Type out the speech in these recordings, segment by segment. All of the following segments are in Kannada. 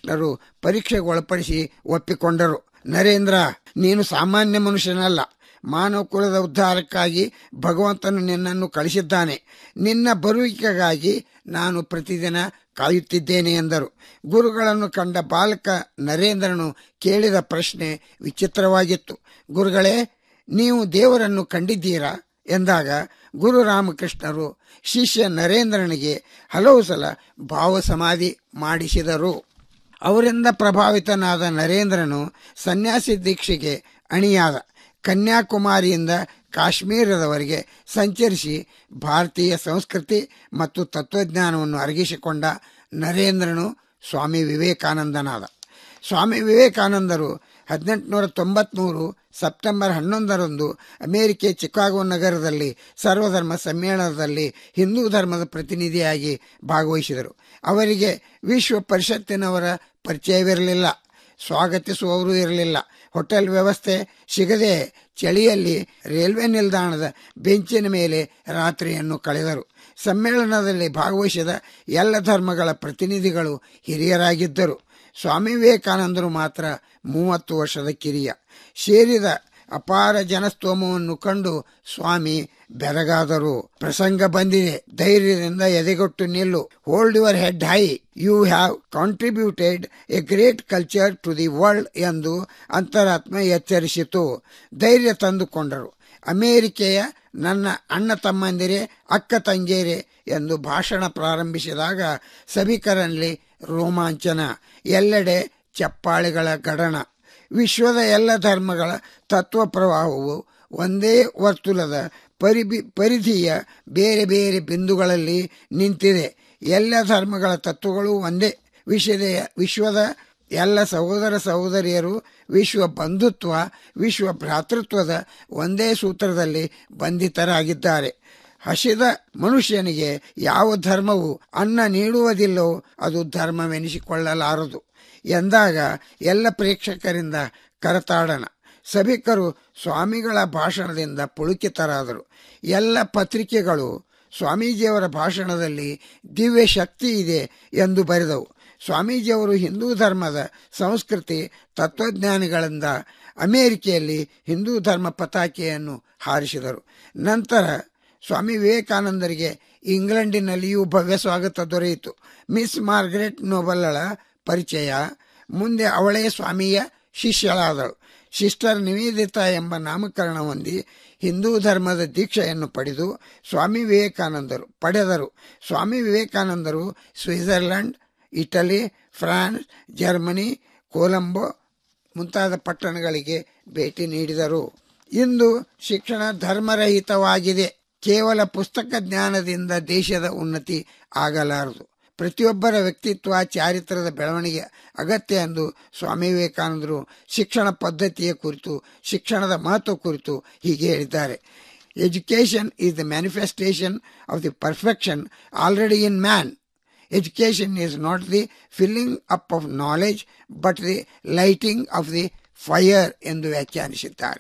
ರಾಮಕೃಷ್ಣರು ಪರೀಕ್ಷೆಗೆ ಒಳಪಡಿಸಿ ಒಪ್ಪಿಕೊಂಡರು ನರೇಂದ್ರ ನೀನು ಸಾಮಾನ್ಯ ಮನುಷ್ಯನಲ್ಲ ಮಾನವ ಕುಲದ ಉದ್ಧಾರಕ್ಕಾಗಿ ಭಗವಂತನು ನಿನ್ನನ್ನು ಕಳಿಸಿದ್ದಾನೆ ನಿನ್ನ ಬರುವಿಕೆಗಾಗಿ ನಾನು ಪ್ರತಿದಿನ ಕಾಯುತ್ತಿದ್ದೇನೆ ಎಂದರು ಗುರುಗಳನ್ನು ಕಂಡ ಬಾಲಕ ನರೇಂದ್ರನು ಕೇಳಿದ ಪ್ರಶ್ನೆ ವಿಚಿತ್ರವಾಗಿತ್ತು ಗುರುಗಳೇ ನೀವು ದೇವರನ್ನು ಕಂಡಿದ್ದೀರಾ ಎಂದಾಗ ಗುರು ರಾಮಕೃಷ್ಣರು ಶಿಷ್ಯ ನರೇಂದ್ರನಿಗೆ ಹಲವು ಸಲ ಭಾವ ಸಮಾಧಿ ಮಾಡಿಸಿದರು ಅವರಿಂದ ಪ್ರಭಾವಿತನಾದ ನರೇಂದ್ರನು ಸನ್ಯಾಸಿ ದೀಕ್ಷೆಗೆ ಅಣಿಯಾದ ಕನ್ಯಾಕುಮಾರಿಯಿಂದ ಕಾಶ್ಮೀರದವರೆಗೆ ಸಂಚರಿಸಿ ಭಾರತೀಯ ಸಂಸ್ಕೃತಿ ಮತ್ತು ತತ್ವಜ್ಞಾನವನ್ನು ಅರಗಿಸಿಕೊಂಡ ನರೇಂದ್ರನು ಸ್ವಾಮಿ ವಿವೇಕಾನಂದನಾದ ಸ್ವಾಮಿ ವಿವೇಕಾನಂದರು ಹದಿನೆಂಟುನೂರ ತೊಂಬತ್ಮೂರು ಸೆಪ್ಟೆಂಬರ್ ಹನ್ನೊಂದರಂದು ಅಮೆರಿಕೆ ಚಿಕಾಗೋ ನಗರದಲ್ಲಿ ಸರ್ವಧರ್ಮ ಸಮ್ಮೇಳನದಲ್ಲಿ ಹಿಂದೂ ಧರ್ಮದ ಪ್ರತಿನಿಧಿಯಾಗಿ ಭಾಗವಹಿಸಿದರು ಅವರಿಗೆ ವಿಶ್ವ ಪರಿಷತ್ತಿನವರ ಪರಿಚಯವಿರಲಿಲ್ಲ ಸ್ವಾಗತಿಸುವವರು ಇರಲಿಲ್ಲ ಹೋಟೆಲ್ ವ್ಯವಸ್ಥೆ ಸಿಗದೆ ಚಳಿಯಲ್ಲಿ ರೈಲ್ವೆ ನಿಲ್ದಾಣದ ಬೆಂಚಿನ ಮೇಲೆ ರಾತ್ರಿಯನ್ನು ಕಳೆದರು ಸಮ್ಮೇಳನದಲ್ಲಿ ಭಾಗವಹಿಸಿದ ಎಲ್ಲ ಧರ್ಮಗಳ ಪ್ರತಿನಿಧಿಗಳು ಹಿರಿಯರಾಗಿದ್ದರು ಸ್ವಾಮಿ ವಿವೇಕಾನಂದರು ಮಾತ್ರ ಮೂವತ್ತು ವರ್ಷದ ಕಿರಿಯ ಸೇರಿದ ಅಪಾರ ಜನಸ್ತೋಮವನ್ನು ಕಂಡು ಸ್ವಾಮಿ ಬೆರಗಾದರು ಪ್ರಸಂಗ ಬಂದಿದೆ ಧೈರ್ಯದಿಂದ ಎದೆಗೊಟ್ಟು ನಿಲ್ಲು hold your head high you have contributed a great culture to the world ಎಂದು ಅಂತರಾತ್ಮ ಎಚ್ಚರಿಸಿತು ಧೈರ್ಯ ತಂದುಕೊಂಡರು ಅಮೇರಿಕೆಯ ನನ್ನ ಅಣ್ಣ ತಮ್ಮಂದಿರೇ ಅಕ್ಕ ತಂಗಿಯರೇ ಎಂದು ಭಾಷಣ ಪ್ರಾರಂಭಿಸಿದಾಗ ಸಭಿಕರಲ್ಲಿ ರೋಮಾಂಚನ ಎಲ್ಲೆಡೆ ಚಪ್ಪಾಳೆಗಳ ಗಡಣ ವಿಶ್ವದ ಎಲ್ಲ ಧರ್ಮಗಳ ತತ್ವ ಪ್ರವಾಹವು ಒಂದೇ ವರ್ತುಲದ ಪರಿಬಿ ಪರಿಧಿಯ ಬೇರೆ ಬೇರೆ ಬಿಂದುಗಳಲ್ಲಿ ನಿಂತಿದೆ ಎಲ್ಲ ಧರ್ಮಗಳ ತತ್ವಗಳು ಒಂದೇ ವಿಷಯದ ವಿಶ್ವದ ಎಲ್ಲ ಸಹೋದರ ಸಹೋದರಿಯರು ವಿಶ್ವ ಬಂಧುತ್ವ ವಿಶ್ವ ಭ್ರಾತೃತ್ವದ ಒಂದೇ ಸೂತ್ರದಲ್ಲಿ ಬಂಧಿತರಾಗಿದ್ದಾರೆ ಹಸಿದ ಮನುಷ್ಯನಿಗೆ ಯಾವ ಧರ್ಮವು ಅನ್ನ ನೀಡುವುದಿಲ್ಲವೋ ಅದು ಧರ್ಮವೆನಿಸಿಕೊಳ್ಳಲಾರದು ಎಂದಾಗ ಎಲ್ಲ ಪ್ರೇಕ್ಷಕರಿಂದ ಕರತಾಡನ ಸಭಿಕರು ಸ್ವಾಮಿಗಳ ಭಾಷಣದಿಂದ ಪುಳುಕಿತರಾದರು ಎಲ್ಲ ಪತ್ರಿಕೆಗಳು ಸ್ವಾಮೀಜಿಯವರ ಭಾಷಣದಲ್ಲಿ ದಿವ್ಯ ಶಕ್ತಿ ಇದೆ ಎಂದು ಬರೆದವು ಸ್ವಾಮೀಜಿಯವರು ಹಿಂದೂ ಧರ್ಮದ ಸಂಸ್ಕೃತಿ ತತ್ವಜ್ಞಾನಿಗಳಿಂದ ಅಮೆರಿಕೆಯಲ್ಲಿ ಹಿಂದೂ ಧರ್ಮ ಪತಾಕೆಯನ್ನು ಹಾರಿಸಿದರು ನಂತರ ಸ್ವಾಮಿ ವಿವೇಕಾನಂದರಿಗೆ ಇಂಗ್ಲೆಂಡಿನಲ್ಲಿಯೂ ಭವ್ಯ ಸ್ವಾಗತ ದೊರೆಯಿತು ಮಿಸ್ ಮಾರ್ಗರೆಟ್ ನೋಬಲ್ಳ ಪರಿಚಯ ಮುಂದೆ ಅವಳೇ ಸ್ವಾಮಿಯ ಶಿಷ್ಯಳಾದಳು ಸಿಸ್ಟರ್ ನಿವೇದಿತಾ ಎಂಬ ನಾಮಕರಣ ಹೊಂದಿ ಹಿಂದೂ ಧರ್ಮದ ದೀಕ್ಷೆಯನ್ನು ಪಡೆದು ಸ್ವಾಮಿ ವಿವೇಕಾನಂದರು ಪಡೆದರು ಸ್ವಾಮಿ ವಿವೇಕಾನಂದರು Switzerland Italy France Germany Colombo ಮುಂತಾದ ಪಟ್ಟಣಗಳಿಗೆ ಭೇಟಿ ನೀಡಿದರು ಇಂದು ಶಿಕ್ಷಣ ಧರ್ಮರಹಿತವಾಗಿದೆ ಕೇವಲ ಪುಸ್ತಕ ಜ್ಞಾನದಿಂದ ದೇಶದ ಉನ್ನತಿ ಆಗಲಾರದು ಪ್ರತಿಯೊಬ್ಬರ ವ್ಯಕ್ತಿತ್ವ ಚಾರಿತ್ರದ ಬೆಳವಣಿಗೆ ಅಗತ್ಯ ಎಂದು ಸ್ವಾಮಿ ವಿವೇಕಾನಂದರು ಶಿಕ್ಷಣ ಪದ್ಧತಿಯ ಕುರಿತು ಶಿಕ್ಷಣದ ಮಹತ್ವ ಕುರಿತು ಹೀಗೆ ಹೇಳಿದ್ದಾರೆ education is the manifestation of the perfection already in man education is not the filling up of knowledge but the lighting of the fire ಎಂದು ವ್ಯಾಖ್ಯಾನಿಸಿದ್ದಾರೆ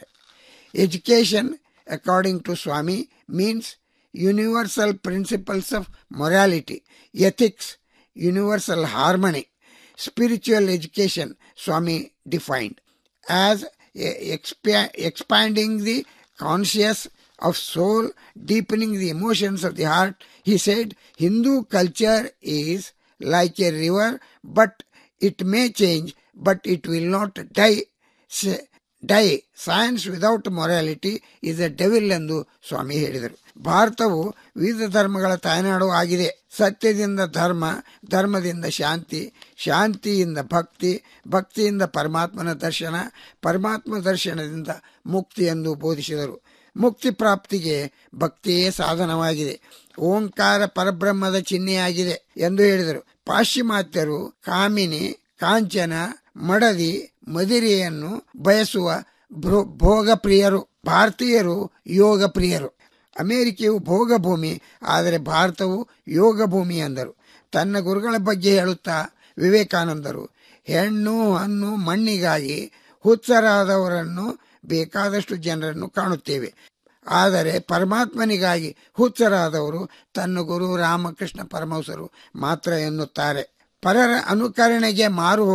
education according to Swami means universal principles of morality, ethics, universal harmony. Spiritual education, Swami defined as expa- expanding the conscious of soul, deepening the emotions of the heart. He said, Hindu culture is like a river, but it may change, but it will not die. Die science without morality is a devil ಎಂದು ಸ್ವಾಮಿ ಹೇಳಿದರು ಭಾರತವು ವಿವಿಧ ಧರ್ಮಗಳ ತಾಯ್ನಾಡು ಆಗಿದೆ ಸತ್ಯದಿಂದ ಧರ್ಮ ಧರ್ಮದಿಂದ ಶಾಂತಿ ಶಾಂತಿಯಿಂದ ಭಕ್ತಿ ಭಕ್ತಿಯಿಂದ ಪರಮಾತ್ಮನ ದರ್ಶನ ಪರಮಾತ್ಮ ದರ್ಶನದಿಂದ ಮುಕ್ತಿ ಎಂದು ಬೋಧಿಸಿದರು ಮುಕ್ತಿ ಪ್ರಾಪ್ತಿಗೆ ಭಕ್ತಿಯೇ ಸಾಧನವಾಗಿದೆ ಓಂಕಾರ ಪರಬ್ರಹ್ಮದ ಚಿಹ್ನೆಯಾಗಿದೆ ಎಂದು ಹೇಳಿದರು ಪಾಶ್ಚಿಮಾತ್ಯರು ಕಾಮಿನಿ ಕಾಂಚನ ಮಡದಿ ಮದಿರೆಯನ್ನು ಬಯಸುವ ಭೋಗ ಪ್ರಿಯರು ಭಾರತೀಯರು ಯೋಗ ಪ್ರಿಯರು ಅಮೆರಿಕೆಯು ಭೋಗ ಭೂಮಿ ಆದರೆ ಭಾರತವು ಯೋಗ ಭೂಮಿ ಎಂದರು ತನ್ನ ಗುರುಗಳ ಬಗ್ಗೆ ಹೇಳುತ್ತಾ ವಿವೇಕಾನಂದರು ಹೆಣ್ಣು ಹಣ್ಣು ಮಣ್ಣಿಗಾಗಿ ಹುಚ್ಚರಾದವರನ್ನು ಬೇಕಾದಷ್ಟು ಜನರನ್ನು ಕಾಣುತ್ತೇವೆ ಆದರೆ ಪರಮಾತ್ಮನಿಗಾಗಿ ಹುಚ್ಚರಾದವರು ತನ್ನ ಗುರು ರಾಮಕೃಷ್ಣ ಪರಮಹಂಸರು ಮಾತ್ರ ಎನ್ನುತ್ತಾರೆ ಪರರ ಅನುಕರಣೆಗೆ ಮಾರು